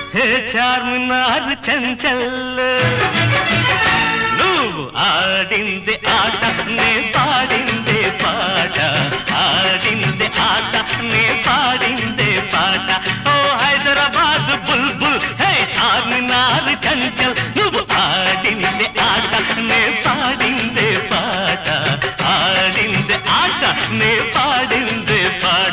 హే చార్మినార్ చంచల్ నువ్వు ఆడింది ఆట నే పాడిందే పాట ఆడింది ఆట నే పాడిందే పాట ఓ హైదరాబాద్ బుల్బుల్ హే చార్మినార్ చంచల్ నువ్వు ఆడింది ఆట నే పాడిందే పాట ఆడింది ఆట నే పాడిందే పాట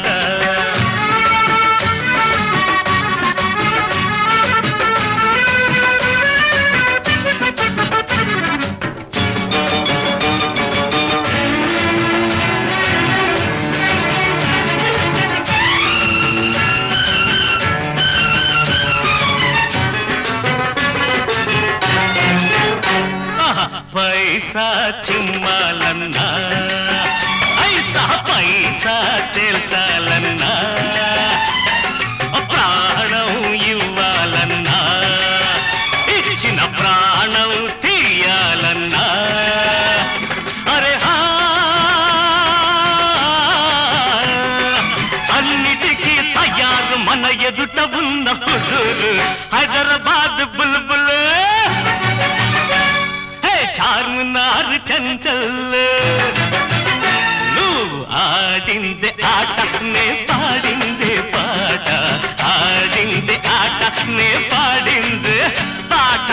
ఆహా, పైసా చిమ్మాలన్నా ఐసా పైసా తెల్చాలన్నా ప్రాణం ఇవ్వాలన్నా ఇచ్చిన ప్రాణం తీయాలన్నా అరే హా అన్నిటికీ తయారు మన ఎదుట ఉన్న హుజూరు హైదరాబాద్ బుల్బుల్ హే చార్మినార్ చంచల్ నువ్వు ఆడింది ఆట నే పాడింది పాట ఆడింది ఆట నే పాడింది పాట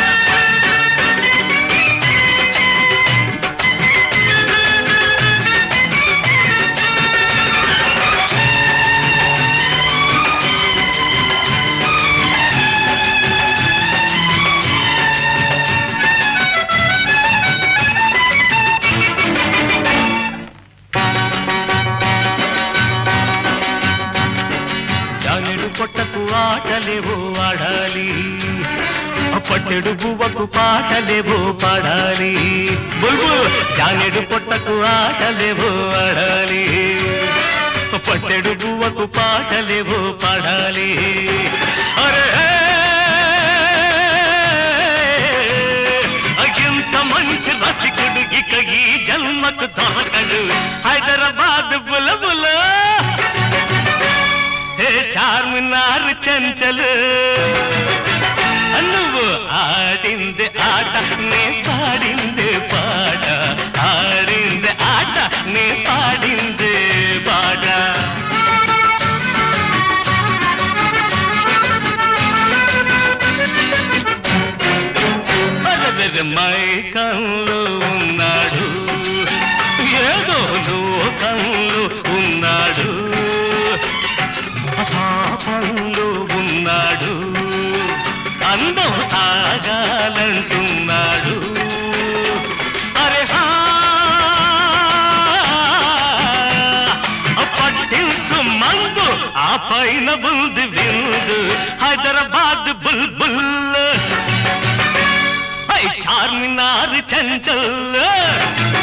జానెడు పొట్టకు ఆటలేవో ఆడాలి పట్టెడు బువ్వకు పాటలేవో పాడాలి బుల్బుల్ జానెడు పొట్టకు ఆటలేవో ఆడాలి పట్టెడు బువ్వకు పాటలేవో పాడాలి అరే ఇంత మంచి రసికుడు ఇక ఈ జన్మకు దొరకడు హైదరాబాద్ బులబుల హే చార్మినార్ చంచలు నువ్వు ఆడింది ఆట నే పాడింది పాట ఆడింది ఆట నే పాడింది పాట అరదర మైకంలో ఉన్నాడు ఏదో లోకంలో ఉన్నాడు పాపంలో ఉన్నాడు అందం తాగాలంటున్నాడు అరే హా పట్టించు మందు ఆ పైన బుల్ది విందు హైదరాబాద్ బుల్బుల్ హై చార్మినార్ చంచల్